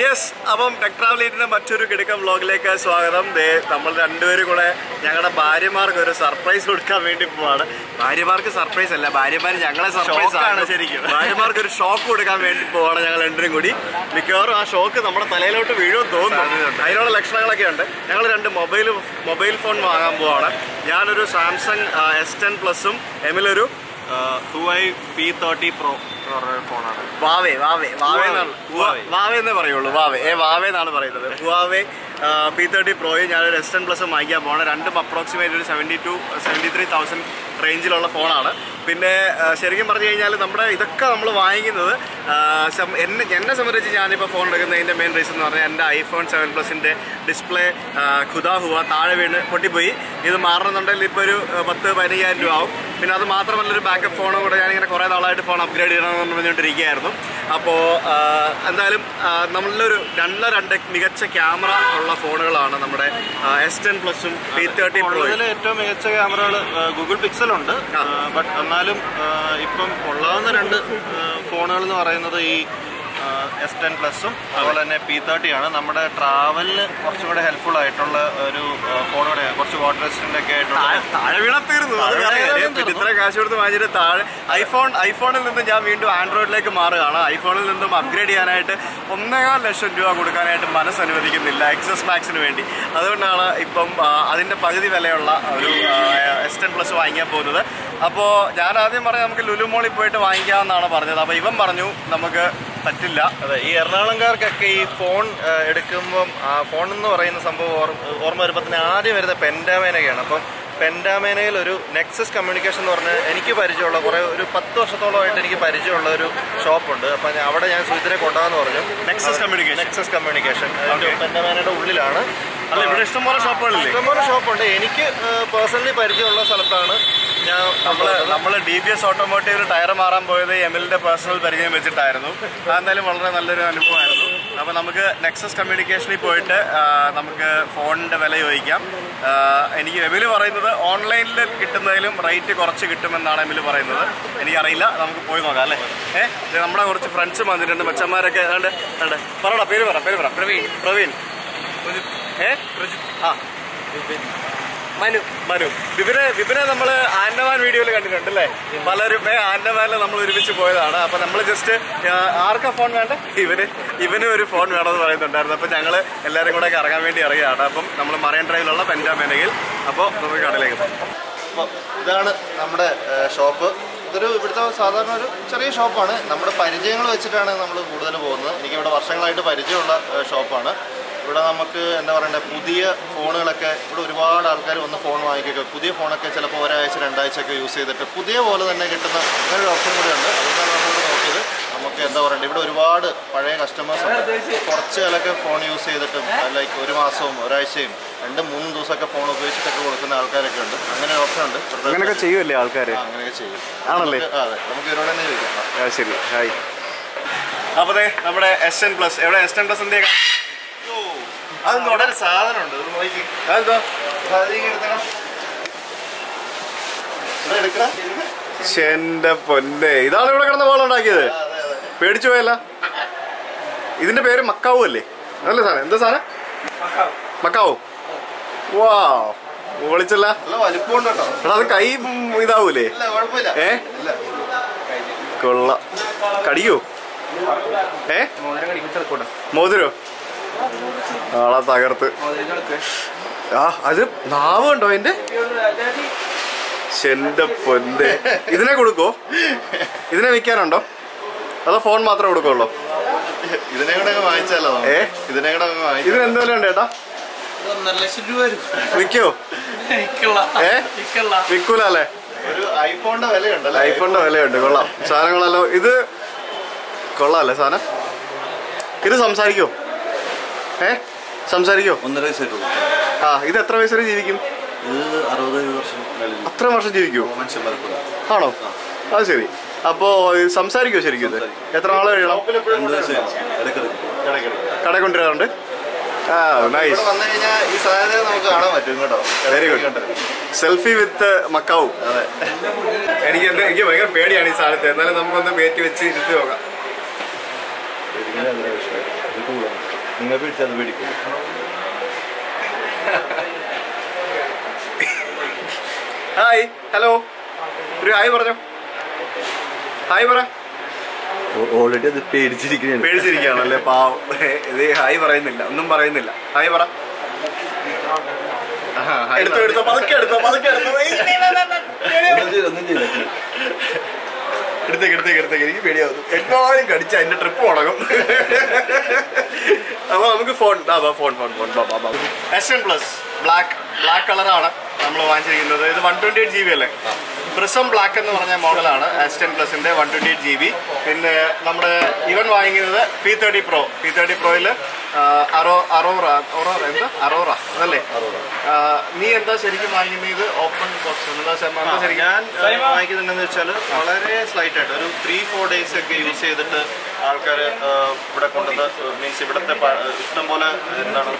Yes അപ്പം tech ട്രാവലേറ്റിന്റെ മറ്റൊരു കിടക്കം വ്ളോഗിലേക്ക് സ്വാഗതം ദേ നമ്മൾ രണ്ടുപേരും കൂടെ ഞങ്ങളുടെ ഭാര്യമാർക്ക് ഒരു സർപ്രൈസ് കൊടുക്കാൻ വേണ്ടി പോവാണ് ഭാര്യമാർക്ക് സർപ്രൈസ് അല്ല ഭാര്യമാർ ഞങ്ങളെ സർപ്രൈസ് Shock ആണ് ആണ് ശരിക്കും. ഭാര്യമാർക്ക് ഒരു ഷോക്ക് കൊടുക്കാൻ വേണ്ടി പോവാണ് ഞങ്ങൾ രണ്ടുപേരും കൂടി മിക്കവാറും ആ ഷോക്ക് നമ്മുടെ തലയിലോട്ട് വീഴുമെന്ന് തോന്നുന്നു സാധ്യതയുണ്ട്. അതിനുള്ള ലക്ഷണങ്ങളൊക്കെ ഉണ്ട് ഞങ്ങൾ രണ്ട് മൊബൈൽ മൊബൈൽ ഫോൺ വാങ്ങാൻ പോവാണ് ഞാനൊരു സാംസങ് എസ് ടെൻ പ്ലസും എമിലൊരു ഹുവൈ പി തേർട്ടി പ്രോ ഫോണാണ് വാവേ വാവേ വാവേ എന്നാണ് ഹുവാവേ. വാവേ എന്നേ പറയുള്ളൂ വാവേ ഏ വാവേ എന്നാണ് പറയുന്നത് ഹുവാവേ പി തേർട്ടി പ്രോയും ഞാനൊരു എസ് ടെൻ പ്ലസ് വാങ്ങിക്കാൻ പോകണം രണ്ടും അപ്രോക്സിമേറ്റ് ഒരു seventy two seventy three thousand റേഞ്ചിലുള്ള ഫോണാണ് പിന്നെ ആ, ശരിക്കും പറഞ്ഞു കഴിഞ്ഞാൽ നമ്മുടെ ഇതൊക്കെ നമ്മൾ വാങ്ങിക്കുന്നത് ആ, സം- എന്നെ എന്നെ സംബന്ധിച്ച് ഞാനിപ്പോൾ ഫോൺ എടുക്കുന്നതിൻ്റെ മെയിൻ റീസൺ എന്ന് പറഞ്ഞാൽ എൻ്റെ ഐഫോൺ സെവൻ പ്ലസിൻ്റെ ഡിസ്പ്ലേ ഖുദാ ഹുവ താഴെ വീണ് പൊട്ടിപ്പോയി ഇത് മാറണമെന്നുണ്ടെങ്കിൽ ഇപ്പോൾ ഒരു ആ, പത്ത് പതിനയ്യായിരം രൂപ ആവും പിന്നെ അത് മാത്രമല്ല ഒരു ബാക്കപ്പ് ഫോണും കൂടെ ഞാനിങ്ങനെ കുറേ നാളായിട്ട് ഫോൺ അപ്ഗ്രേഡ് ചെയ്യണമെന്ന് പറഞ്ഞുകൊണ്ടിരിക്കുകയായിരുന്നു അപ്പോൾ എന്തായാലും ആ, നമ്മളിലൊരു നല്ല രണ്ട് മികച്ച ക്യാമറ ഉള്ള ഫോണുകളാണ് നമ്മുടെ എസ് ടെൻ പ്ലസും പി തേർട്ടി പ്രോയും ഉള്ളതിൽ ഏറ്റവും മികച്ച ക്യാമറകൾ ഗൂഗിൾ പിക്സൽ ഉണ്ട് ആ. ബട്ട് എന്നാലും ആ, ഇപ്പം ഉള്ളതെന്ന് രണ്ട് ഫോണുകൾ എന്ന് പറയുന്നത് ഈ എസ് ടെൻ പ്ലസും അതുപോലെ തന്നെ പി തേർട്ടി ആണ് നമ്മുടെ ട്രാവലിന് കുറച്ചും കൂടെ ഹെൽപ്ഫുൾ ആയിട്ടുള്ള ഒരു ഫോണുകൂടെ കുറച്ച് വാട്ടർ റെസിസ്റ്റന്റ് ഒക്കെ ആയിട്ടുള്ള താഴെ- താഴെ വീണ തീർന്നു അത് താഴെ വേറെ വീണാൽ കാര്യം. പിന്നെ ഇത്ര കാശ് കൊടുത്ത് വാങ്ങിച്ചിട്ട് താഴെ ഐഫോൺ ഐഫോണിൽ നിന്ന് ഞാൻ വീണ്ടും ആൻഡ്രോയിഡിലേക്ക് മാറുകയാണ് ഐഫോണിൽ നിന്നും അപ്ഗ്രേഡ് ചെയ്യാനായിട്ട് ഒന്നേകാൽ ലക്ഷം രൂപ കൊടുക്കാനായിട്ട് മനസ്സ് അനുവദിക്കുന്നില്ല എക്സസ് മാക്സിന് വേണ്ടി അതുകൊണ്ടാണ് ഇപ്പം ആ, അതിന്റെ പകുതി വിലയുള്ള ഒരു എസ് ടെൻ പ്ലസ് വാങ്ങിക്കാൻ പോകുന്നത് അപ്പോൾ ഞാൻ ആദ്യം പറഞ്ഞത് നമുക്ക് ലുലു മോളിൽ പോയിട്ട് വാങ്ങിക്കാമെന്നാണ് പറഞ്ഞത് അപ്പോൾ ഇവൻ പറഞ്ഞു നമുക്ക് പറ്റില്ല അതെ ഈ എറണാകുളംകാർക്കൊക്കെ ഈ ഫോൺ ആ, എടുക്കുമ്പം ആ, ഫോൺ എന്ന് പറയുന്ന സംഭവം ഓർമ്മ ഓർമ്മ വരുമ്പോൾ തന്നെ ആദ്യം വരുന്ന പെൻഡാമേനയൊക്കെയാണ് അപ്പം പെൻഡാമേനയിൽ ഒരു നെക്സസ് കമ്മ്യൂണിക്കേഷൻ എന്ന് പറഞ്ഞ് എനിക്ക് പരിചയമുള്ള കുറേ ഒരു പത്ത് വർഷത്തോളമായിട്ട് എനിക്ക് പരിചയമുള്ള ഒരു ഷോപ്പുണ്ട് അപ്പം ഞാൻ അവിടെ ഞാൻ സുഹിത്തിനെ കൊണ്ടാന്ന് പറഞ്ഞു Nexus Communication. Nexus communication Okay. പെൻഡാമേനയുടെ ഉള്ളിലാണ് അല്ല ഇവിടെ ഇഷ്ടംപോലെ ഷോപ്പുകളില്ലേ ഇഷ്ടംപോലെ ഷോപ്പുണ്ട് എനിക്ക് പേഴ്സണലി പരിചയമുള്ള സ്ഥലത്താണ് ഞാൻ നമ്മള് നമ്മള് ഡി ബി എസ് ഓട്ടോമോട്ടീവിൽ ടയർ മാറാൻ പോയത് എമിലിന്റെ പേഴ്സണൽ പരിചയം വെച്ചിട്ടായിരുന്നു അതെന്തായാലും വളരെ നല്ലൊരു അനുഭവമായിരുന്നു അപ്പൊ നമുക്ക് നെക്സസ് കമ്മ്യൂണിക്കേഷനിൽ പോയിട്ട് ആ, നമുക്ക് ഫോണിന്റെ വില ചോദിക്കാം ആ, എനിക്ക് എമില് പറയുന്നത് ഓൺലൈനിൽ കിട്ടുന്നതിലും റേറ്റ് കുറച്ച് കിട്ടുമെന്നാണ് എമില് പറയുന്നത് എനിക്കറിയില്ല നമുക്ക് പോയി നോക്കാം അല്ലേ ഏഹ് നമ്മുടെ കുറച്ച് ഫ്രണ്ട്സും വന്നിട്ടുണ്ട് മച്ചന്മാരൊക്കെ ഏതാണ്ട് ഏതാണ്ട് പറടാ പേര് പറ പേര് പറ പ്രവീൺ പ്രവീൺ ഏ ആ മനു മനു വിപിനെ വിപിനെ നമ്മൾ ആൻഡമാൻ വീഡിയോയിൽ കണ്ടിട്ടുണ്ട് അല്ലേ പലരും ഏ ആൻഡമാനിൽ നമ്മൾ ഒരുമിച്ച് പോയതാണ് അപ്പൊ നമ്മൾ ജസ്റ്റ് ആർക്കാ ഫോൺ വേണ്ട ഇവന് ഇവന് ഒരു ഫോൺ വേണമെന്ന് പറയുന്നുണ്ടായിരുന്നു അപ്പൊ ഞങ്ങൾ എല്ലാവരും കൂടെ ഇറങ്ങാൻ വേണ്ടി ഇറങ്ങിയാണ് അപ്പം നമ്മൾ മറൈൻ ഡ്രൈവിലുള്ള പെൻഡാമേനയിൽ അപ്പോൾ നമുക്ക് കടയിലേക്ക് പോകാം അപ്പോൾ ഇതാണ് നമ്മുടെ ഷോപ്പ് ഇതൊരു ഇവിടുത്തെ സാധാരണ ഒരു ചെറിയ ഷോപ്പാണ് നമ്മുടെ പരിചയങ്ങൾ വെച്ചിട്ടാണ് നമ്മൾ കൂടുതൽ പോകുന്നത് എനിക്കിവിടെ വർഷങ്ങളായിട്ട് പരിചയമുള്ള ഏഹ്, ഷോപ്പാണ് ഇവിടെ നമുക്ക് എന്താ പറയണ്ടേ പുതിയ ഫോണുകളൊക്കെ ഇവിടെ ഒരുപാട് ആൾക്കാർ വന്ന് ഫോൺ വാങ്ങിക്കുക പുതിയ ഫോണൊക്കെ ചിലപ്പോൾ ഒരാഴ്ച രണ്ടാഴ്ച ഒക്കെ യൂസ് ചെയ്തിട്ട് പുതിയ പോലെ തന്നെ കിട്ടുന്ന അങ്ങനെ ഒരു ഓപ്ഷൻ കൂടെ ഉണ്ട് അതുകൊണ്ടാണ് നമ്മളിവിടെ നോക്കിയത് നമുക്ക് എന്താ പറയണ്ടേ ഇവിടെ ഒരുപാട് പഴയ കസ്റ്റമേഴ്സ് ഉണ്ട് കുറച്ച് കാലമൊക്കെ ഫോൺ യൂസ് ചെയ്തിട്ടും ലൈക്ക് ഒരു മാസവും ഒരാഴ്ചയും രണ്ടും മൂന്നും ദിവസമൊക്കെ ഫോൺ ഉപയോഗിച്ചിട്ടൊക്കെ കൊടുക്കുന്ന ആൾക്കാരൊക്കെ ഉണ്ട് അങ്ങനെ ഒരു ഓപ്ഷൻ ഉണ്ട് ഇവിടുത്തെ അങ്ങനെയൊക്കെ ചെയ്യുമല്ലേ ആൾക്കാർ ആ, അങ്ങനെയൊക്കെ ചെയ്യും ആണല്ലേ? നമുക്ക് ആ, അതെ നമുക്ക് ഇവരോട് തന്നെ ചോദിക്കാം ശരി ഹായ് അപ്പോൾ ദേ നമ്മുടെ എസ് എൻ പ്ലസ് എവിടെ എസ് എൻ പ്ലസ് എന്തെയാ അത് അവിടെ ഒരു സാധനം ഉണ്ട് ഇത് നോക്കി അതെന്തോ അതിലേക്ക് എടുത്തേക്കണം. ഇവിടെ എടുക്കണം എന്റെ പൊന്നെ ഇതാണ് ഇവിടെ കിടന്ന ബോൾ ഉണ്ടാക്കിയത് ആ, അതെ അതെ പേടിച്ചു പോയല്ല ഇതിന്റെ പേര് മക്കാവു അല്ലേ നല്ല സാധനം എന്താ സാധനം മക്കാവു വാ വിളിച്ചല്ല നല്ല വലിപ്പമുണ്ട് കേട്ടോ എടാ അത് കൈ ഉം, ഇതാവൂലേ ഇല്ല കുഴപ്പമില്ല ഏ ഇല്ല കൊള്ള കടിയോ ഏ മോതിരോ ആളാ തകർത്ത് ആ അത് നാവുണ്ടോ അതിന്റെ എന്റെ പൊന്റെ ഇതിനെ കൊടുക്കോ ഇതിനെ വിൽക്കാനുണ്ടോ അതോ ഫോൺ മാത്രമേ കൊടുക്കുള്ളൂ ഇതിനെ കൂടെ അങ്ങ് വാങ്ങിച്ചാലോ നമുക്ക്? ഏ? ഇതിനെ കൂടെ അങ്ങ് വാങ്ങിച്ചാലോ? ഇതിന് എന്തെങ്കിലും ഉണ്ട് ചേട്ടാ ഒന്നര ലക്ഷം രൂപ വരും വിൽക്കോ ഇക്കള്ള ഏ? ഇക്കള്ള വിൽക്കൂല അല്ലേ ഒരു ഐഫോണിന്റെ വിലയുണ്ടല്ലേ ഐഫോണിന്റെ വിലയുണ്ട് കൊള്ളാം സാധനങ്ങളല്ലോ ഇത് കൊള്ളാല്ലേ സാധനം ഇത് സംസാരിക്കോ ഏ സംസാരിക്കോ ഒന്നര വയസ്സായിട്ടുള്ളൂ ആ ഇത് എത്ര വയസ്സ് വരെ ജീവിക്കും ഇത് അറുപത് വർഷം മേളിൽ അത്ര വർഷം ജീവിക്കുമോ മനുഷ്യൻ മലപ്പുറം ആണോ അത് ശരി അപ്പോ ഇത് സംസാരിക്കോ ശരിക്കും ഇത് എത്ര നാള് കഴിയണം ഷോപ്പിൽ എപ്പോഴും രണ്ട് കൂടെ വയസ്സായി ഉണ്ടോ? ഇടയ്ക്കിടയ്ക്ക് ഇടയ്ക്കിടയ്ക്ക്. കട കൊണ്ടുവരാറുണ്ട് ആ നൈസ് ഇവിടെ വന്നു കഴിഞ്ഞാൽ ഈ സാധനം നമുക്ക് കാണാൻ പറ്റും കേട്ടോ വെരി ഇടയ്ക്ക് ഗുഡ് ഉണ്ട്. സെൽഫി വിത്ത് മക്കാവു അതെ എനിക്ക് എന്താ എനിക്ക് ഭയങ്കര പേടിയാണ് ഈ സാധനത്തെ എന്നാലും നമുക്കൊന്ന് പേറ്റി വെച്ച് ഇരുത്തി നോക്കാം ഇതിങ്ങനെ അതിനെ വിഷയം ഇത് കൂടുതലാണ് നിങ്ങൾ പിടിച്ചത് പിടിക്കും ഹായ് ഹലോ ഒരു ഹായ് പറഞ്ഞോ ഹായ് പറ ഓൾറെഡി അത് പേടിച്ചിരിക്കുകയാണ് പേടിച്ചിരിക്കുകയാണല്ലേ പാവം ഇത് ഹായ് പറയുന്നില്ല ഒന്നും പറയുന്നില്ല ഹായ് പറ എടുത്തോ എടുത്തോ പതുക്കെ എടുത്തോ പതുക്കെ എടുത്തോ ഏയ്, ഇല്ല, ഇല്ല, ഇല്ല, ഇല്ല. ഒന്നും ചെയ്യില്ല, ഒന്നും ചെയ്യില്ല എടുത്തേക്ക് എടുത്തേക്ക് എടുത്തേക്ക് എനിക്ക് പേടിയാവുന്നു എങ്ങാനും കടിച്ച അതിന്റെ ട്രിപ്പ് തുടങ്ങും അപ്പൊ നമുക്ക് ഫോൺ ആ phone phone phone S N plus black black കളറാണ് നമ്മൾ വാങ്ങിച്ചിരിക്കുന്നത് ഇത് one twenty eight G B അല്ലേ പ്രിസം ബ്ലാക്ക് എന്ന് പറഞ്ഞ മോഡലാണ് എസ് ടെൻ പ്ലസിന്റെ one twenty eight G B പിന്നെ നമ്മുടെ ഇവൻ വാങ്ങിക്കുന്നത് P thirty pro P thirty പ്രോയിൽ അറോ അറോറ അറോറ എന്താ അറോറ അതല്ലേ ആ, നീ എന്താ ശരിക്കും വാങ്ങിക്കുന്നത് ഇത് ഓപ്പൺ ബോക്സ് എന്താ ശ- എന്താ ശരിക്കും ഞാൻ വാങ്ങിക്കുന്നുണ്ടെന്ന് വെച്ചാൽ വളരെ സ്ലൈറ്റ് ആയിട്ട് ഒരു ത്രീ ഫോർ ഡേയ്സ് ഒക്കെ യൂസ് ചെയ്തിട്ട് ആൾക്കാർ ഇവിടെ കൊണ്ടുവന്ന് മീൻസ് ഇവിടുത്തെ പ- ഇഷ്ടം പോലെ എന്താണ്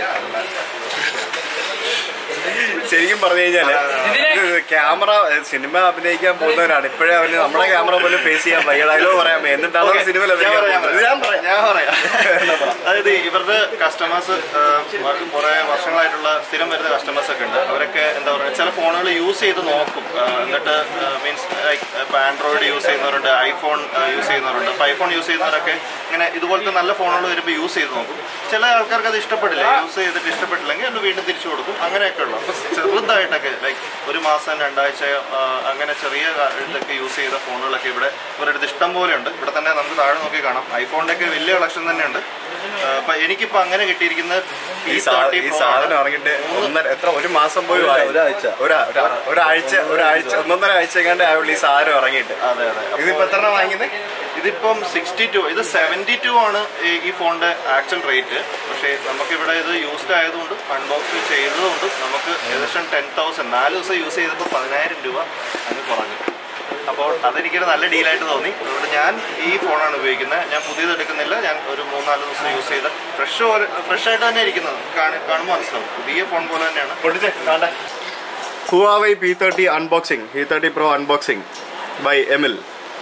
ശരിക്കും പറഞ്ഞു കഴിഞ്ഞാല് ക്യാമറ സിനിമ അഭിനയിക്കാൻ പോകുന്നവരാണ് ഇപ്പോഴേ അവന് നമ്മുടെ ക്യാമറ പോലും ഫേസ് ചെയ്യാൻ വയ്യ ഡയലോഗ് പറയാൻ എന്നിട്ടാണ് സിനിമയിൽ ഞാൻ പറയാം, ഞാൻ പറയാം ഞാൻ പറയാം അതായത് ഇവരുടെ കസ്റ്റമേഴ്സ് കുറെ വർഷങ്ങളായിട്ടുള്ള സ്ഥിരം വരുന്ന കസ്റ്റമേഴ്സ് ഒക്കെ ഉണ്ട് അവരൊക്കെ എന്താ പറയുക ചില ഫോണുകൾ യൂസ് ചെയ്ത് നോക്കും ആ, എന്നിട്ട് മീൻസ് ഇപ്പൊ ആൻഡ്രോയിഡ് യൂസ് ചെയ്യുന്നവരുണ്ട് ഐഫോൺ യൂസ് ചെയ്യുന്നവരുണ്ട് അപ്പൊ ഐഫോൺ യൂസ് ചെയ്യുന്നവരൊക്കെ ഇങ്ങനെ ഇതുപോലത്തെ നല്ല ഫോണുകൾ വരുമ്പോൾ യൂസ് ചെയ്ത് നോക്കും ചില ആൾക്കാർക്ക് അത് ഇഷ്ടപ്പെടില്ല യൂസ് ചെയ്തിട്ട് ഇഷ്ടപ്പെട്ടില്ലെങ്കിൽ അത് വീണ്ടും തിരിച്ചു കൊടുക്കും അങ്ങനെയൊക്കെ ഉള്ളു അപ്പൊ ചെറുതായിട്ടൊക്കെ ലൈക്ക് ഒരു മാസം രണ്ടാഴ്ച ആ, അങ്ങനെ ചെറിയ കാ- ഇതൊക്കെ യൂസ് ചെയ്ത ഫോണുകളൊക്കെ ഇവിടെ ഇവരുടെ അടുത്ത് ഇഷ്ടം പോലെ ഉണ്ട് ഇവിടെ തന്നെ നമുക്ക് താഴെ നോക്കി കാണാം ഐഫോണിന്റെ ഒക്കെ വലിയ കളക്ഷൻ തന്നെയുണ്ട് ആ, അപ്പൊ എനിക്കിപ്പോ അങ്ങനെ കിട്ടിയിരിക്കുന്നത് ഈ സാ- ഈ സാധനം ഇറങ്ങിയിട്ട് ഒന്നര എത്ര ഒരു മാസം പോലും ആയി. ഒരാഴ്ച. ഒരാ- ഒരാ- ഒരാഴ്ച ഒരാഴ്ച ഒന്നൊന്നര ആഴ്ച എങ്ങാണ്ട് ആയുള്ളൂ ഈ സാധനം ഇറങ്ങിയിട്ട് അതെ അതെ ഇതിപ്പോ എത്ര വാങ്ങിക്കുന്നത് ഇതിപ്പം സിക്സ്റ്റി ടു ഇത് സെവൻറ്റി ടു ആണ് ഈ- ഈ ഫോണിന്റെ ആക്ച്വൽ റേറ്റ് പക്ഷേ നമുക്കിവിടെ ഇത് യൂസ്ഡ് ആയതുകൊണ്ട് അൺബോക്സ് ചെയ്തതുകൊണ്ട് നമുക്ക് ഏകദേശം ടെൻ തൗസൻഡ് നാല് ദിവസം യൂസ് ചെയ്തപ്പോൾ പതിനായിരം രൂപ അങ്ങ് കുറഞ്ഞു അപ്പോൾ അതെനിക്കൊരു നല്ല ഡീലായിട്ട് തോന്നി അതുകൊണ്ട് ഞാൻ ഈ ഫോണാണ് ഉപയോഗിക്കുന്നത് ഞാൻ പുതിയത് എടുക്കുന്നില്ല ഞാൻ ഒരു മൂന്നാല് ദിവസം യൂസ് ചെയ്ത് ഫ്രഷ് പോലെ ഫ്രഷ് ആയിട്ട് തന്നെ ഇരിക്കുന്നത് കാണി- കാണുമ്പോൾ മനസ്സിലാവും പുതിയ ഫോൺ പോലെ തന്നെയാണ് പൊട്ടിച്ചേ കാണ്ടെ Huawei P thirty unboxing P thirty pro unboxing by Emil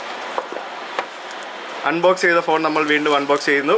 unbox ചെയ്ത ഫോൺ നമ്മൾ വീണ്ടും അൺബോക്സ് ചെയ്യുന്നു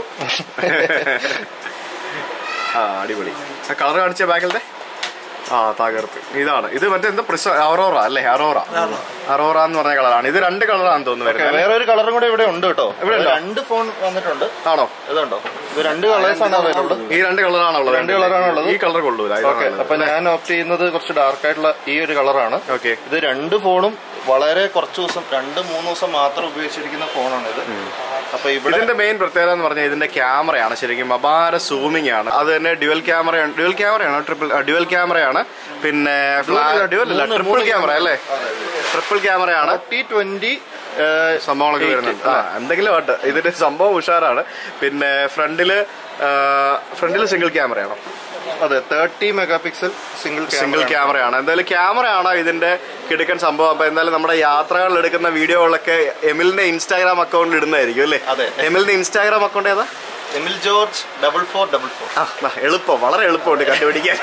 ആ അടിപൊളി ആ കളർ കാണിച്ച ബാക്കിലത്തെ ആ തകർത്ത് ഇതാണ് ഇത് മറ്റേ എന്താ പ്രിസ അറോറ അല്ലേ അറോറ അറോറ എന്ന് പറഞ്ഞ കളറാണ് ഇത് രണ്ട് കളറാണെന്ന് തോന്നുന്നു വരുന്നത് വേറെ ഒരു കളറും കൂടെ ഇവിടെ ഉണ്ട് കേട്ടോ ഇവിടെ ഉണ്ടോ? രണ്ട് ഫോൺ വന്നിട്ടുണ്ട് ആണോ ഇതുണ്ടോ ഇത് രണ്ട് കളേഴ്സ് ആണ് അവൈലബിൾ ഈ രണ്ട് കളറാണുള്ളത് രണ്ട് colour-ആണുള്ളത്. ഈ കളർ കൊള്ളൂല ഓക്കെ അപ്പൊ ഞാൻ ഓപ്റ്റ് ചെയ്യുന്നത് കുറച്ച് ഡാർക്ക് ആയിട്ടുള്ള ഈ ഒരു കളറാണ് ഓക്കെ ഇത് രണ്ട് ഫോണും വളരെ കുറച്ച് ദിവസം രണ്ട് മൂന്ന് ദിവസം മാത്രം ഉപയോഗിച്ചിരിക്കുന്ന ഫോണാണ് ഇത് അപ്പൊ ഇവിടെ ഇതിന്റെ മെയിൻ പ്രത്യേകത എന്ന് പറഞ്ഞാൽ ഇതിന്റെ ക്യാമറയാണ് ശരിക്കും അപാര സൂമിംഗ് ആണ് അത് തന്നെ ഡ്യുവൽ ക്യാമറയാണ് ഡ്യുവൽ ക്യാമറയാണോ ട്രിപ്പിൾ ഡ്യുവൽ ക്യാമറയാണ് പിന്നെ ഡ്യുവൽ അല്ല മൂന്ന് ട്രിപ്പിൾ മൂന്ന് ക്യാമറ അല്ലേ ട്രിപ്പിൾ ക്യാമറയാണ് ടി ട്വന്റി സംഭവങ്ങളൊക്കെ വരുന്നുണ്ട് ആ എന്തെങ്കിലും ആട്ടെ ഇതിന്റെ സംഭവം ഉഷാറാണ് പിന്നെ ഫ്രണ്ടില് ഫ്രണ്ടില് സിംഗിൾ ക്യാമറയാണോ അതെ thirty megapixel single single ക്യാമറയാണ് എന്തായാലും ക്യാമറയാണ് ഇതിന്റെ കിടക്കൻ സംഭവം അപ്പൊ എന്തായാലും നമ്മുടെ യാത്രകളിൽ എടുക്കുന്ന വീഡിയോകളൊക്കെ എമിലിന്റെ ഇൻസ്റ്റാഗ്രാം അക്കൗണ്ടിൽ ഇടുന്നതായിരിക്കും അല്ലേ അതെ. എമിലിന്റെ ഇൻസ്റ്റാഗ്രാം അക്കൗണ്ട് ഏതാ Emil George double four double four ആ ദാ, എളുപ്പം വളരെ എളുപ്പമുണ്ട് കണ്ടുപിടിക്കാൻ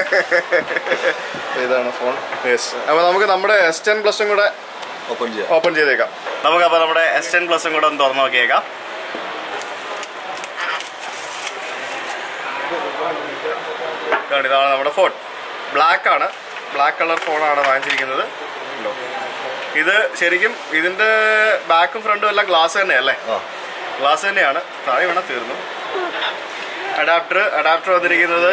ഇതാണ് ഫോൺ യെസ് അപ്പൊ നമുക്ക് നമ്മുടെ എസ് ടെൻ പ്ലസും കൂടെ ഓപ്പൺ ചെയ്യാം ഓപ്പൺ ചെയ്തേക്കാം നമുക്ക് അപ്പൊ നമ്മുടെ എസ് ടെൻ പ്ലസും കൂടെ ഒന്ന് തുറന്നു നോക്കിയേക്കാം കണ്ടോ, ഇതാണ് നമ്മുടെ ഫോൺ ബ്ലാക്ക് ആണ് ബ്ലാക്ക് കളർ ഫോണാണ് വാങ്ങിച്ചിരിക്കുന്നത് ഉണ്ടോ? ഇത് ശരിക്കും ഇതിന്റെ ബാക്കും ഫ്രണ്ടും എല്ലാം ഗ്ലാസ് തന്നെയല്ലേ ആ ഗ്ലാസ് തന്നെയാണ് താഴെ വേണം തീർന്നു അഡാപ്റ്റർ അഡാപ്റ്റർ വന്നിരിക്കുന്നത്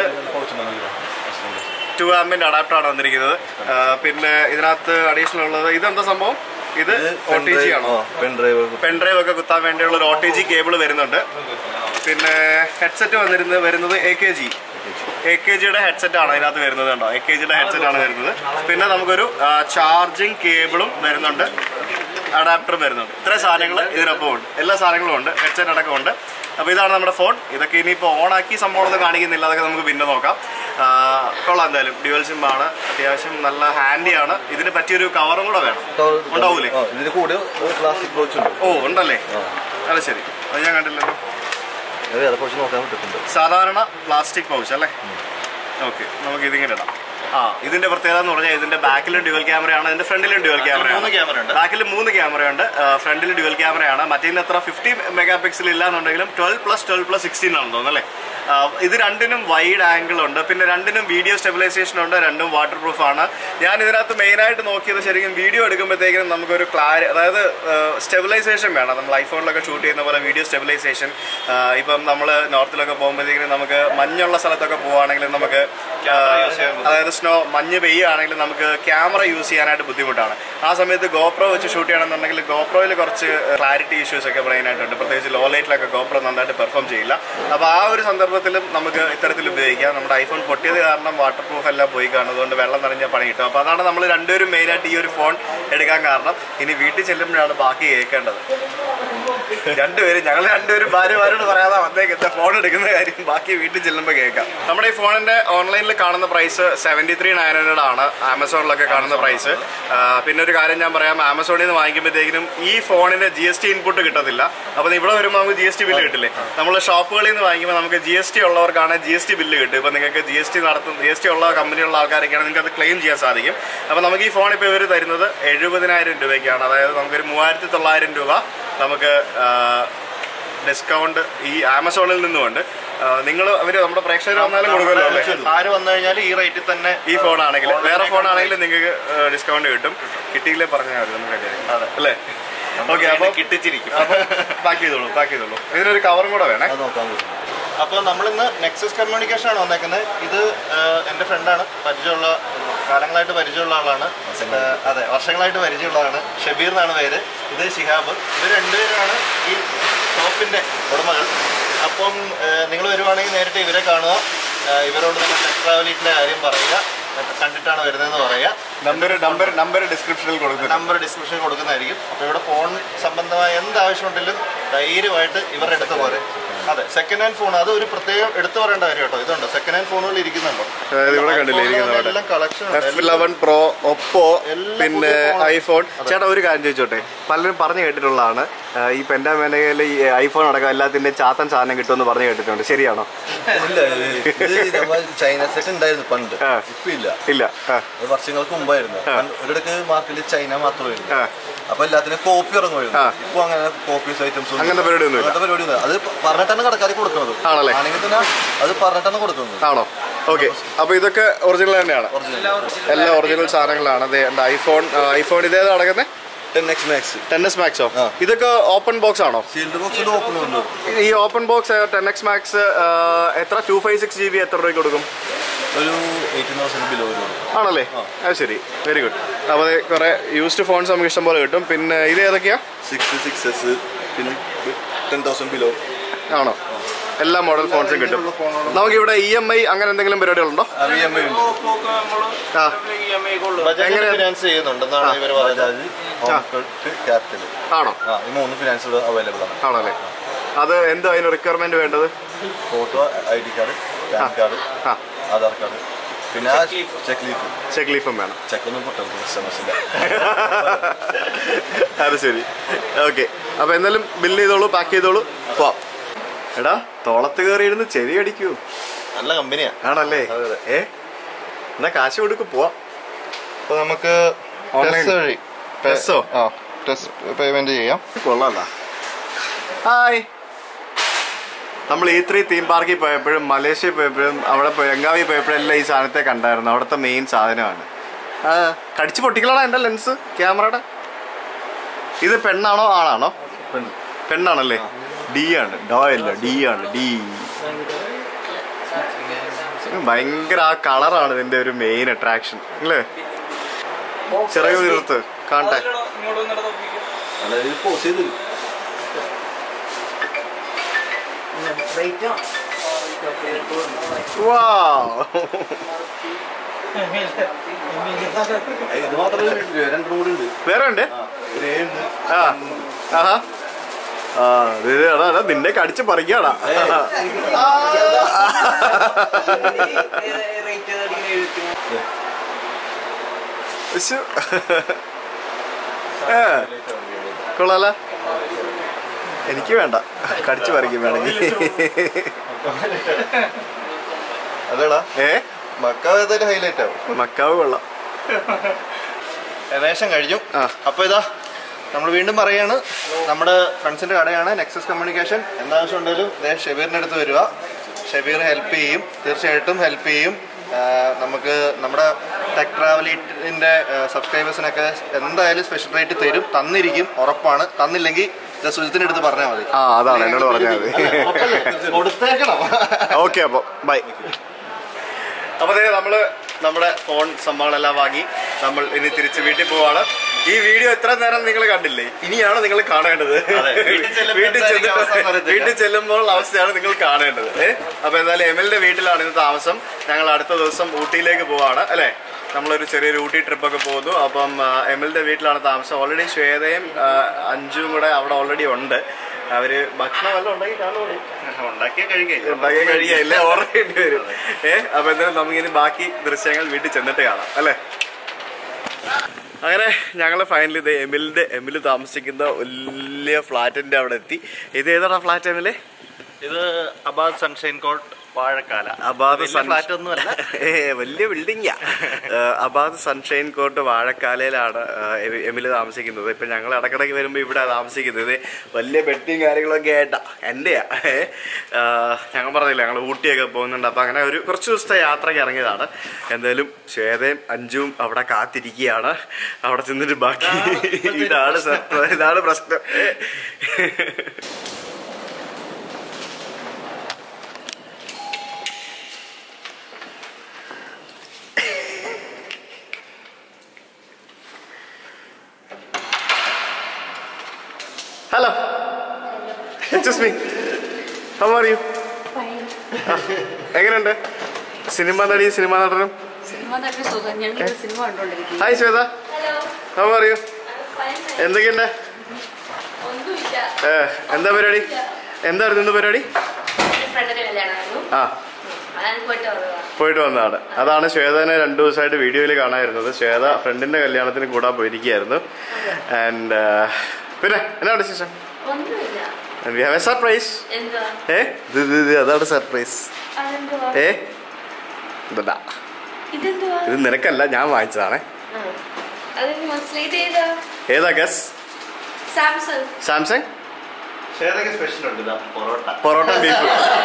ടു ആമ്പിന്റെ അഡാപ്റ്റർ ആണ് വന്നിരിക്കുന്നത് ആ, പിന്നെ ഇതിനകത്ത് അഡീഷണൽ ഉള്ളത് ഇതെന്താ സംഭവം ഇത് ഒ ടി ജി ആണോ പെൻ ഡ്രൈവ് പെൻ ഡ്രൈവ് ഒക്കെ കുത്താൻ വേണ്ടിയുള്ള ഒരു ഒ ടി ജി കേബിൾ വരുന്നുണ്ട് പിന്നെ ഹെഡ്സെറ്റ് വന്നിരുന്നത് വരുന്നത് A K G A K ജിയുടെ ഹെഡ്സെറ്റ് ആണ് അതിനകത്ത് വരുന്നത് കണ്ടോ എ കെ ജിയുടെ ഹെഡ്സെറ്റ് ആണ് വരുന്നത് പിന്നെ നമുക്കൊരു ചാർജിങ് കേബിളും വരുന്നുണ്ട് അഡാപ്റ്ററും വരുന്നുണ്ട് ഇത്രയും സാധനങ്ങൾ ഇതിനൊപ്പം ഉണ്ട് എല്ലാ സാധനങ്ങളും ഉണ്ട് ഹെഡ്സെറ്റ് അടക്കം ഉണ്ട് അപ്പോൾ ഇതാണ് നമ്മുടെ ഫോൺ ഇതൊക്കെ ഇനിയിപ്പോൾ ഓണാക്കി സംഭവമൊന്നും കാണിക്കുന്നില്ല അതൊക്കെ നമുക്ക് പിന്നെ നോക്കാം ആ, കൊള്ളാം എന്തായാലും ഡ്യുവൽ സിം ആണ് അത്യാവശ്യം നല്ല ഹാൻഡിയാണ് ഇതിന് പറ്റിയൊരു കവറും കൂടെ വേണം ഉണ്ടാവൂലേ ആ, ഇതിന് കൂടെ ഒരു ക്ലാസിക് കോച്ച് ഉണ്ട് ഓ ഉണ്ടല്ലേ ആ. അത് ശരി അത് ഞാൻ കണ്ടില്ലല്ലോ അത് വേറെ കുറച്ച് നോക്കാൻ പറ്റുന്നുണ്ട് സാധാരണ പ്ലാസ്റ്റിക് പൗച്ച് അല്ലേ ഓക്കെ നമുക്ക് ഇതിങ്ങനെ ഇടാം ആ ഇതിന്റെ പ്രത്യേകത എന്ന് പറഞ്ഞാൽ ഇതിന്റെ ബാക്കിലും ഡ്യുവൽ ക്യാമറയാണ് ഇതിന്റെ ഫ്രണ്ടിലും ഡ്യുവൽ ക്യാമറയാണ് മൂന്ന് ക്യാമറ ഉണ്ട് ബാക്കിൽ മൂന്ന് ക്യാമറയുണ്ട് ഫ്രണ്ടിൽ ഡ്യുവൽ ക്യാമറയാണ് മറ്റേതിന് അത്ര ഫിഫ്റ്റി മെഗാ പിക്സൽ ഇല്ല എന്നുണ്ടെങ്കിലും twelve plus twelve plus sixteen ആണെന്ന് തോന്നുന്നു അല്ലേ ആ, ഇത് രണ്ടിനും വൈഡ് ആംഗിൾ ഉണ്ട് പിന്നെ രണ്ടിനും വീഡിയോ സ്റ്റെബിലൈസേഷൻ ഉണ്ട് രണ്ടും വാട്ടർ പ്രൂഫ് ആണ് ഞാൻ ഇതിനകത്ത് മെയിനായിട്ട് നോക്കിയത് ശരിക്കും വീഡിയോ എടുക്കുമ്പോഴത്തേക്കും നമുക്കൊരു ക്ലാരി അതായത് സ്റ്റെബിലൈസേഷൻ വേണം നമ്മൾ ഐഫോണിലൊക്കെ ഷൂട്ട് ചെയ്യുന്ന പോലെ വീഡിയോ സ്റ്റെബിലൈസേഷൻ ഇപ്പം നമ്മൾ നോർത്തിലൊക്കെ പോകുമ്പോഴത്തേക്കും നമുക്ക് മഞ്ഞുള്ള സ്ഥലത്തൊക്കെ പോവുകയാണെങ്കിൽ നമുക്ക് ആ, അതായത് സ്നോ മഞ്ഞ് പെയ്യുകയാണെങ്കിൽ നമുക്ക് ക്യാമറ യൂസ് ചെയ്യാനായിട്ട് ബുദ്ധിമുട്ടാണ് ആ സമയത്ത് ഗോപ്രോ വെച്ച് ഷൂട്ട് ചെയ്യണമെന്നുണ്ടെങ്കിൽ ഗോപ്രോയിൽ കുറച്ച് ക്ലാരിറ്റി ഇഷ്യൂസ് ഒക്കെ മെയിനായിട്ടുണ്ട് പ്രത്യേകിച്ച് ലോ ലൈറ്റിലൊക്കെ ഗോപ്രോ നന്നായിട്ട് പെർഫോം ചെയ്യില്ല അപ്പോൾ ആ ഒരു സന്ദർഭത്തിലും നമുക്ക് ഇത്തരത്തിൽ ഉപയോഗിക്കാം നമ്മുടെ ഐഫോൺ പൊട്ടിയത് കാരണം വാട്ടർ പ്രൂഫ് എല്ലാം പോയി കാണും അതുകൊണ്ട് വെള്ളം നിറഞ്ഞ പണി കിട്ടും അപ്പോൾ അതാണ് നമ്മൾ രണ്ടുപേരും മെയിനായിട്ട് ഈ ഒരു ഫോൺ എടുക്കാൻ കാരണം ഇനി വീട്ടിൽ ചെല്ലുമ്പോഴാണ് ബാക്കി കേൾക്കേണ്ടത് രണ്ടുപേരും ഞങ്ങൾ രണ്ടുപേരും ഭാര്യമാരോട് പറയാതെ വന്നേക്കത്തെ ഫോൺ എടുക്കുന്ന കാര്യം ബാക്കി വീട്ടിൽ ചെല്ലുമ്പോൾ കേൾക്കാം നമ്മുടെ ഈ ഫോണിന്റെ ഓൺലൈനിൽ കാണുന്ന price seventy three nine hundred ആണ് ആമസോണിലൊക്കെ കാണുന്ന പ്രൈസ് പിന്നെ ഒരു കാര്യം ഞാൻ പറയാം ആമസോണിൽ നിന്ന് വാങ്ങിക്കുമ്പോഴത്തേക്കും ഈ ഫോണിന് ജി എസ് ടി ഇൻപുട്ട് കിട്ടത്തില്ല അപ്പോൾ ഇവിടെ വരുമ്പോൾ നമുക്ക് ജി എസ് ടി ബില്ല് കിട്ടില്ലേ നമ്മൾ ഷോപ്പുകളിൽ നിന്ന് വാങ്ങിക്കുമ്പോൾ നമുക്ക് ജി എസ് ടി ഉള്ളവർക്കാണ് ജി എസ് ടി ബില്ല് കിട്ടും ഇപ്പോൾ നിങ്ങൾക്ക് ജി എസ് ടി നടത്തുന്ന ജി എസ് ടി ഉള്ള കമ്പനിയുള്ള ആൾക്കാരൊക്കെയാണ് നിങ്ങൾക്ക് അത് ക്ലെയിം ചെയ്യാൻ സാധിക്കും അപ്പോൾ നമുക്ക് ഈ ഫോൺ ഇപ്പോൾ ഇവർ തരുന്നത് എഴുപതിനായിരം രൂപയ്ക്കാണ് അതായത് നമുക്കൊരു മൂവായിരത്തി തൊള്ളായിരം രൂപ നമുക്ക് ഡിസ്കൗണ്ട് ഈ ആമസോണിൽ നിന്നുമുണ്ട് നിങ്ങൾ അവർ നമ്മുടെ പ്രേക്ഷകർ വന്നാലും കൊടുക്കുമല്ലോ അല്ലേ ആര് വന്നു കഴിഞ്ഞാൽ ഈ റേറ്റിൽ തന്നെ ഈ ഫോണാണെങ്കിൽ വേറെ ഫോണാണെങ്കിൽ നിങ്ങൾക്ക് ഡിസ്കൗണ്ട് കിട്ടും കിട്ടിയില്ലേ പറഞ്ഞാൽ മതി നമുക്ക് അതെ. അല്ലേ ഓക്കെ അപ്പോൾ കിട്ടിച്ചിരിക്കും അപ്പോൾ പാക്ക് ചെയ്തോളൂ പാക്ക് ചെയ്തോളൂ ഇതിനൊരു കവറും കൂടെ വേണേ അത് നോക്കാൻ പറ്റും അപ്പോൾ നമ്മളിന്ന് നെക്സസ് കമ്മ്യൂണിക്കേഷൻ ആണ് വന്നേക്കുന്നത് ഇത് ആഹ്, എൻ്റെ ഫ്രണ്ടാണ് പരിചയമുള്ള കാലങ്ങളായിട്ട് പരിചയമുള്ള ആളാണ് ആഹ്, അതെ വർഷങ്ങളായിട്ട് പരിചയമുള്ളതാണ് ഷബീർ എന്നാണ് പേര് ഇത് ഷിഹാബ് ഇവർ രണ്ടുപേരാണ് ഈ ഷോപ്പിൻ്റെ ഉടമകൾ അപ്പം നിങ്ങൾ വരുവാണെങ്കിൽ നേരിട്ട് ഇവരെ കാണുക ആഹ്, ഇവരോട് നമ്മൾ ടെക് ട്രാവലിൻ്റെ കാര്യം പറയുക കണ്ടിട്ടാണ് വരുന്നതെന്ന് പറയുക നമ്പർ നമ്പർ നമ്പർ ഡിസ്ക്രിപ്ഷനിൽ കൊടുക്കുന്നു നമ്പർ ഡിസ്ക്രിപ്ഷനിൽ കൊടുക്കുന്നതായിരിക്കും അപ്പോൾ ഇവിടെ ഫോൺ സംബന്ധമായ എന്ത് ആവശ്യമുണ്ടെങ്കിലും ധൈര്യമായിട്ട് ഇവരുടെ അടുത്ത് പോരെ അതെ സെക്കൻഡ് ഹാൻഡ് ഫോൺ അത് ഒരു പ്രത്യേകം എടുത്തു പറയേണ്ട കാര്യം കേട്ടോ ഇതുണ്ട് സെക്കൻഡ് ഹാൻഡ് ഫോണുകൾ ഇരിക്കുന്നുണ്ടോ അതായത് ഇവിടെ കണ്ടില്ലേ ഇരിക്കുന്ന അവിടെ എല്ലാം collection F eleven pro Oppo എല്ലാം പിന്നെ പുതിയ phone ആണ്. ഐഫോൺ ചേട്ടാ ഒരു കാര്യം ചോദിച്ചോട്ടെ പലരും പറഞ്ഞു കേട്ടിട്ടുള്ളതാണ് ആ, ഈ പെൻഡാമേനയിൽ ഈ ഐഫോൺ അടക്കം എല്ലാത്തിൻ്റെ ചാത്തൻ സാധനം കിട്ടുമെന്ന് പറഞ്ഞു കേട്ടിട്ടുണ്ട് ശരിയാണോ ഇല്ല ഇത് നമ്മൾ ചൈന സെറ്റ് ഉണ്ടായിരുന്നു പണ്ട് ആ. ഇപ്പൊ ഇല്ല ഇല്ല ആ, അത് വർഷങ്ങൾക്ക് മുമ്പായിരുന്നു പണ്ട് ഒരിടക്ക് മാർക്കറ്റിൽ ചൈന മാത്രമായിരുന്നു ആ. അപ്പൊ എല്ലാത്തിനും കോപ്പി ഇറങ്ങുമായിരുന്നു ആ. ഇപ്പൊ അങ്ങനെ കോപ്പീസ് ഐറ്റംസ് അങ്ങനത്തെ പരിപാടിയൊന്നുമില്ല. അങ്ങനത്തെ പരിപാടി ഒന്നും അത് പറഞ്ഞിട്ടാണ് കടക്കാർക്ക് കൊടുക്കുന്നത് ആണല്ലേ? ആണെങ്കിൽ തന്നെ അത് പറഞ്ഞിട്ടാണ് കൊടുക്കുന്നത് ആണോ ഓക്കെ അപ്പൊ ഇതൊക്കെ ഒറിജിനൽ തന്നെയാണ് എല്ലാം ഒറിജിനൽ സാധനങ്ങളാണ് അതെ എൻ്റെ ഐഫോൺ ഐഫോൺ ഇതേത് നടക്കുന്നത് ten X max ten S മാക്സോ ആ. ഇതൊക്കെ ഓപ്പൺ ബോക്സ് ആണോ സീൽഡ് ബോക്സിൽ ഓപ്പൺ ഉണ്ട് ഈ open box ten X max എത്ര two five six G B എത്ര രൂപയ്ക്ക് കൊടുക്കും ഒരു എയ്റ്റീൻ തൗസൻഡ് ബിലോ വരും ആണല്ലേ അത് ശരി വെരി ഗുഡ് അപ്പോൾ കുറെ യൂസ്ഡ് ഫോൺസ് നമുക്ക് ഇഷ്ടം പോലെ കിട്ടും പിന്നെ ഇത് ഏതൊക്കെയാ സിക്സ് സിക്സ് എസ് പിന്നെ ടെൻ തൗസൻഡ് ബിലോ ആണോ എല്ലാ മോഡൽ ഫോൺസും കിട്ടും നമുക്ക് ഇവിടെ ഇ എം ഐ അങ്ങനെ എന്തെങ്കിലും പരിപാടികളുണ്ടോ വി എം ഐ ഉണ്ട് ആ ബജാജ് എങ്ങനെ? ഫിനാൻസ് ചെയ്യുന്നുണ്ടെന്നാണ് ഇവർ പറയുന്നത് ബജാജ് ഹോംകട്ട് ക്യാപിറ്റൽ ആണോ ആ ഈ മൂന്ന് ഫിനാൻസ് അവൈലബിൾ ആണ് ആണല്ലേ അത് എന്തോ അതിന് റിക്വയർമെന്റ് വേണ്ടത് photo I D card PAN card ആ ആധാർ കാർഡ് പിന്നെ ചെക്ക് ലീഫ് ചെക്ക് ലീഫും വേണം ചെക്ക് ഒന്നും പൊട്ടരുത് കസ്റ്റമേഴ്സിന്റെ അത് ശരി ഓക്കെ അപ്പൊ എന്തായാലും ബില്ല് ചെയ്തോളൂ പാക്ക് ചെയ്തോളൂ പോവാം എടാ തോളത്ത് കയറി ഇരുന്ന് ചെവി അടിക്കൂ നല്ല കമ്പനിയാ ആണല്ലേ അതെ, അതെ. ഏ എന്നാ കാശ് കൊടുക്ക് പോവാം അപ്പോൾ നമുക്ക് Online. ടെസ്റ്റ് വഴി ടെസ്റ്റോ? ആ ടെസ്റ്റ് പേയ്മെന്റ് ചെയ്യാം കൊള്ളാല്ല ഹായ് നമ്മൾ ഈ ത്രീ തീം പാർക്കിൽ പോയപ്പോഴും മലേഷ്യ പോയപ്പോഴും അവിടെ പോയി ബംഗാവി പോയപ്പോഴും എല്ലാം ഈ സാധനത്തെ കണ്ടായിരുന്നു അവിടുത്തെ മെയിൻ സാധനമാണ് ആ കടിച്ചു പൊട്ടിക്കലാണോ എൻ്റെ ലെൻസ് ക്യാമറയുടെ ഇത് പെണ്ണാണോ ആണാണോ പെണ്ണാണല്ലേ ഡി ആണ് ഡോ അല്ല ഡി ആണ് ഡി ഭയങ്കര ആ കളറാണ് ഇതിന്റെ ഒരു മെയിൻ അട്രാക്ഷൻ അല്ലേ ചെറിയ തീർത്ത് കാണട്ടെ അതായത് പോസ് ചെയ്ത് തരും. വാ ഏയ് ഇത് മാത്രമല്ല രണ്ടും കൂടി ഉണ്ട് വേറെ ഉണ്ട് ഗ്രേ ഉണ്ട് ആ ആഹാ ആ ഇത് എടാ എടാ നിന്നെ കടിച്ച് പറിക്കാടാ ഉശ്ശു. ഏ, കൊള്ളാല എനിക്ക് വേണ്ട കടിച്ചു പറിക്കും വേണമെങ്കിൽ അതേടാ ഏ മക്കാവ് ഏതായാലും ഹൈലൈറ്റ് ആവും മക്കാവ് കൊള്ളാം ഏകദേശം കഴിഞ്ഞു ആ. അപ്പോൾ ഇതാ നമ്മൾ വീണ്ടും പറയാണ് നമ്മുടെ ഫ്രണ്ട്സിന്റെ കടയാണ് നെക്സസ് കമ്മ്യൂണിക്കേഷൻ എന്താവശ്യം ഉണ്ടെങ്കിലും ദേ ഷെബീറിൻ്റെ അടുത്ത് വരിക ഷെബീർ ഹെൽപ്പ് ചെയ്യും തീർച്ചയായിട്ടും ഹെൽപ്പ് ചെയ്യും ആ, നമുക്ക് നമ്മുടെ ടെക് ട്രാവലിൻ്റെ സബ്സ്ക്രൈബേഴ്സിനൊക്കെ എന്തായാലും സ്പെഷ്യൽ റേറ്റ് തരും തന്നിരിക്കും ഉറപ്പാണ് തന്നില്ലെങ്കിൽ ഇത് സുജിത്തിൻ്റെ അടുത്ത് പറഞ്ഞാൽ മതി ആ അതാണ് എന്നോട് പറഞ്ഞാൽ മതി അല്ല, ഉറപ്പല്ലേ? കൊടുത്തേക്കണം ഓക്കെ അപ്പോൾ ബൈ അപ്പോൾ അതെ നമ്മൾ നമ്മുടെ ഫോൺ സംഭവങ്ങളെല്ലാം വാങ്ങി നമ്മൾ ഇനി തിരിച്ച് വീട്ടിൽ പോവാണ് ഈ വീഡിയോ എത്ര നേരം നിങ്ങൾ കണ്ടില്ലേ ഇനിയാണ് നിങ്ങൾ കാണേണ്ടത് അതെ, വീട്ടിൽ ചെല്ലുമ്പോൾ വീട്ടിൽ എന്തായിരിക്കും അവസ്ഥ ചെന്നിട്ട് അറിയത്തില്ല. വീട്ടിൽ ചെല്ലുമ്പോൾ അവസ്ഥയാണ് നിങ്ങൾ കാണേണ്ടത് ഏ അപ്പോൾ എന്തായാലും എം വീട്ടിലാണ് ഇന്ന് താമസം ഞങ്ങൾ അടുത്ത ദിവസം ഊട്ടിയിലേക്ക് പോവാണ് അല്ലേ നമ്മളൊരു ചെറിയൊരു ഊട്ടി ട്രിപ്പൊക്കെ പോകുന്നു അപ്പം എം എൽ വീട്ടിലാണ് താമസം ഓൾറെഡി ശ്വേതയും ആ, അഞ്ജുവും കൂടെ അവിടെ ഓൾറെഡി ഉണ്ട് അവര് ഭക്ഷണം വല്ലതും ഉണ്ടാക്കി കാണുമോ ഉണ്ടാക്കിയാൽ കഴിക്കാം ഉണ്ടാക്കി കഴിയില്ല ഓർഡർ ചെയ്യേണ്ടി വരും ഏ അപ്പൊ എന്തായാലും നമുക്കിനി ബാക്കി ദൃശ്യങ്ങൾ വീട്ടിൽ ചെന്നിട്ട് കാണാം അല്ലേ അങ്ങനെ ഞങ്ങൾ ഫൈനലി ഇത് എമിലിന്റെ എമില് താമസിക്കുന്ന വലിയ ഫ്ലാറ്റിന്റെ അവിടെ എത്തി ഇത് ഏതാണ് ഫ്ലാറ്റ് എമില് ഇത് അബാദ് സൺഷൈൻ കോട്ട് വാഴക്കാല അബാദ് വലിയ flat ഒന്നുമല്ല. ഏ വലിയ ബിൽഡിംഗാ അബാദ് സൺഷൈൻ കോട്ട് വാഴക്കാലയിലാണ് ആ, എമി- എമില് താമസിക്കുന്നത് ഇപ്പൊ ഞങ്ങൾ ഇടക്കിടയ്ക്ക് വരുമ്പോ ഇവിടെ താമസിക്കുന്നത് വലിയ ബെഡും കാര്യങ്ങളൊക്കെ ആയിട്ടാ എന്റെയാ ഏ, ആ, ഞങ്ങൾ പറഞ്ഞില്ല ഞങ്ങൾ ഊട്ടിയൊക്കെ പോകുന്നുണ്ട് അപ്പൊ അങ്ങനെ ഒരു കുറച്ച് ദിവസത്തെ യാത്രയ്ക്ക് ഇറങ്ങിയതാണ് എന്തായാലും ശ്വേതയും അഞ്ചും അവിടെ കാത്തിരിക്കുകയാണ് അവിടെ ചെന്നിട്ട് ബാക്കി ഇതാണ് സത്യം ഇതാണ് പ്രശ്നം ഏ. Hello excuse me how are you എങ്ങനെയുണ്ട് സിനിമ നടി സിനിമ നടനും സിനിമ തന്നെ സുഖം ഞങ്ങൾ സിനിമ കണ്ടോണ്ടിരിക്കും hi Shweta hello how are you എന്തൊക്കെയുണ്ട് ഒന്നുമില്ല ഏ, എന്താ പരിപാടി എന്തായിരുന്നു ഇന്ന് പരിപാടി ഫ്രണ്ടിന്റെ കല്യാണമായിരുന്നു ആ അതാണ് പോയിട്ട് വന്നതാ പോയിട്ട് വന്നതാണ് അതാണ് ശ്വേതനെ രണ്ടു ദിവസമായിട്ട് വീഡിയോയിൽ കാണാതിരുന്നത് ശ്വേത ഫ്രണ്ടിന്റെ കല്യാണത്തിന് കൂടാൻ പോയിരിക്കുകയായിരുന്നു ആൻഡ് പിന്നെ എന്നാ വിശേഷം ഒന്നുമില്ല വി ഹാവ് എ സർപ്രൈസ് എന്താ ഏ ഇത് ഇത് ഇത് അതാണ് സർപ്രൈസ് അതെന്തുവാ ഏ ഇതാ ഇതെന്തുവാ ഇത് നിനക്കല്ല ഞാൻ വാങ്ങിച്ചതാണേ ആ. അതെനിക്ക് മനസ്സിലായി ഏതാ ഏതാ ഗസ് സാംസങ് സാംസങ് ഷേറൊക്കെ സ്പെഷ്യൽ ഉണ്ട് ഇതാ പൊറോട്ട പൊറോട്ട ബീഫ്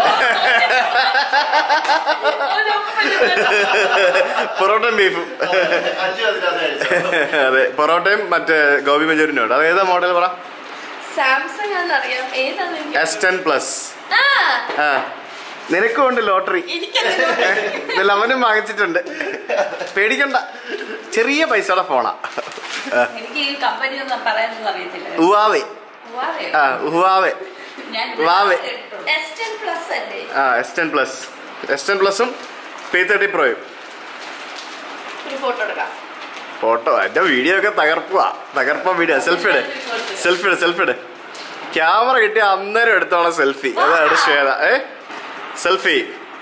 പൊറോട്ടയും ബീഫും അഞ്ചു അതിനകത്ത് കഴിച്ചു അതെ പൊറോട്ടയും മറ്റേ ഗോപി മഞ്ചൂരിനും ഉണ്ട് അത് ഏതാ മോഡൽ പറ സാംസങ് ആണെന്നറിയാം ഏതാന്ന് എനിക്ക് എസ് ടെൻ പ്ലസ് ആ ആ നിനക്കും ഉണ്ട് ലോട്ടറി എനിക്കല്ലോ ഇതിൽ അവനും വാങ്ങിച്ചിട്ടുണ്ട് പേടിക്കണ്ട ചെറിയ പൈസയുടെ ഫോണാ എനിക്ക് ഈ കമ്പനി ഒന്നും പറയാനൊന്നും അറിയത്തില്ല ഉവാവെ വാവയോ? ആ ഉവാവെ ഞാൻ വാവേ. എസ് ടെൻ പ്ലസ് അല്ലേ ആ S ten plus S ten പ്ലസും പി തേർട്ടി പ്രോയും ഒരു ഫോട്ടോ എടുക്കാം ഫോട്ടോ എന്റെ വീഡിയോ ഒക്കെ തകർപ്പുവാ തകർപ്പ വീഡിയോ സെൽഫി ഇട് സെൽഫി ഇട് സെൽഫി ഇട് ക്യാമറ കിട്ടിയ അന്നേരം എടുത്തോളാം സെൽഫി അതാണ് ശ്വേത ഏ selfie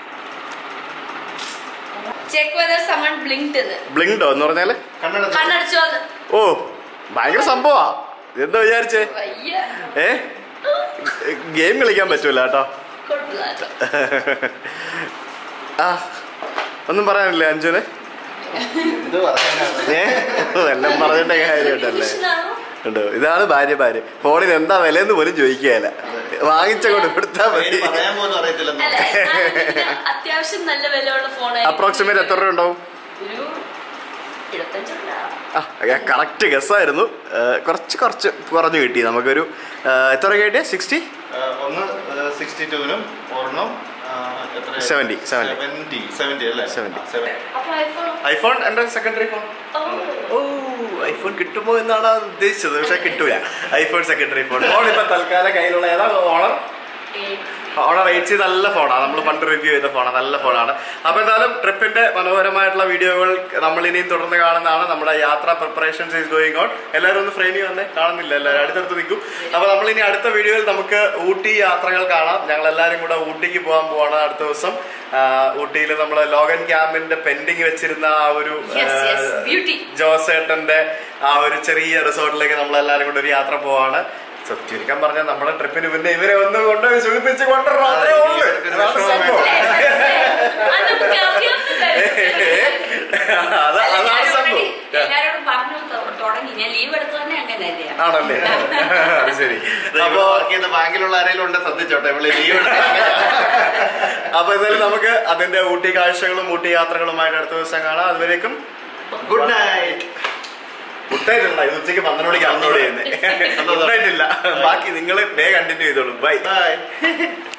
check whether someone blinked എന്ന് ബ്ലിങ്ഡോ എന്ന് പറഞ്ഞാല് കണ്ണടച്ച് കണ്ണടച്ചു വന്ന് ഓ ഭയങ്കര സംഭവാ എന്താ വിചാരിച്ചേ വയ്യ ഏ ഗെയിം കളിക്കാൻ പറ്റൂല കേട്ടോ കൊള്ളാം കേട്ടോ. ആ ഒന്നും പറയാനില്ലേ അഞ്ജുന് എന്ത് പറയാനാണ് ഏ എല്ലാം പറഞ്ഞിട്ടേ കാര്യമുണ്ടല്ലേ കൃഷ്ണനാണോ? ഉണ്ടോ ഇതാണ് ഭാര്യ ഭാര്യ ഫോണിന് എന്താ വിലയെന്ന് പോലും ചോദിക്കുകയല്ല വാങ്ങിച്ച കൊണ്ട് കൊടുത്താൽ മതി പേര് പറയാൻ പോലും അറിയത്തില്ലെന്ന് അല്ല ഞാൻ ഇതിന് അത്യാവശ്യം നല്ല വിലയുള്ള ഫോണായി അപ്രോക്സിമേറ്റ് എത്ര രൂപ ഉണ്ടാവും ഒരു ഇരുപത്തഞ്ചുണ്ടാവും ആ കറക്റ്റ് ഗസ്സായിരുന്നു കുറച്ച് കുറച്ച് കുറഞ്ഞു കിട്ടി നമുക്കൊരു ആ, എത്ര രൂപ കിട്ടിയ സിക്സ്റ്റി ആ, ഒന്ന് സിക്സ്റ്റി ടുവിനും ഒരെണ്ണം ആ, എത്ര 70, 70. സെവൻറ്റി സെവൻറ്റി അല്ലേ 70. ആ, 70. അപ്പൊ ഐഫോൺ ഐഫോൺ എൻ്റെ സെക്കൻഡറി ഫോൺ ഓ ഐഫോൺ കിട്ടുമോ എന്നാണ് ഉദ്ദേശിച്ചത് പക്ഷെ കിട്ടൂല ഐഫോൺ സെക്കൻഡറി ഫോൺ ഫോൺ ഇപ്പൊ തൽക്കാലം കയ്യിലുള്ള ഏതാ ഓണർ ഓണർ എയ്റ്റ് സി നല്ല ഫോണാണ് നമ്മൾ പണ്ട് റിവ്യൂ ചെയ്ത ഫോണാണ് നല്ല ഫോണാണ് അപ്പൊ എന്തായാലും ട്രിപ്പിന്റെ മനോഹരമായിട്ടുള്ള വീഡിയോകൾ നമ്മൾ ഇനിയും തുടർന്ന് കാണുന്നതാണ് നമ്മുടെ യാത്ര പ്രിപ്പറേഷൻസ് ഈസ് ഗോയിങ് ഓൺ എല്ലാവരും ഒന്ന് ഫ്രെയിമിൽ വന്നേ കാണുന്നില്ല എല്ലാവരും അടുത്തടുത്ത് നിൽക്കും അപ്പൊ നമ്മൾ ഇനി അടുത്ത വീഡിയോയിൽ നമുക്ക് ഊട്ടി യാത്രകൾ കാണാം ഞങ്ങൾ എല്ലാവരും കൂടെ ഊട്ടിക്ക് പോകാൻ പോവാണ് അടുത്ത ദിവസം ഊട്ടിയിൽ നമ്മൾ ലോഗൻ ക്യാമ്പിന്റെ പെൻഡിങ് വെച്ചിരുന്ന ആ ഒരു Yes, yes. Beauty. ജോസേട്ടന്റെ ആ ഒരു ചെറിയ റിസോർട്ടിലേക്ക് നമ്മൾ എല്ലാവരും കൂടെ ഒരു യാത്ര പോവാണ് So, ചുരുക്കം പറഞ്ഞാൽ നമ്മുടെ ട്രിപ്പിന് മുന്നേ ഇവരെ ഒന്ന് കൊണ്ടുപോയി സുഖിപ്പിച്ച് കൊണ്ടുവരണം അത്രേ ഉള്ളൂ. അതാണ് സംഭവം. ആണല്ലേ അത് ശരി അപ്പോ അപ്പോ ബാങ്കിലുള്ള ആരെങ്കിലും ഉണ്ട് ശ്രദ്ധിച്ചോട്ടെ ഇവിടെ ലീവ് അപ്പൊ എന്തായാലും നമുക്ക് അതിന്റെ ഊട്ടി കാഴ്ചകളും ഊട്ടി യാത്രകളുമായിട്ട് അടുത്ത ദിവസം കാണാം അതുവരേക്കും ഗുഡ് നൈറ്റ് ഗുഡ് നൈറ്റ് അല്ല ഇത് ഉച്ചയ്ക്ക് പന്ത്രണ്ട് മണിക്ക് അപ്ലോഡ് ചെയ്യുന്നത് ഗുഡ് നൈറ്റ് ഇല്ല ബാക്കി നിങ്ങൾ ഡേ കണ്ടിന്യൂ ചെയ്തോളൂ ബൈ ബൈ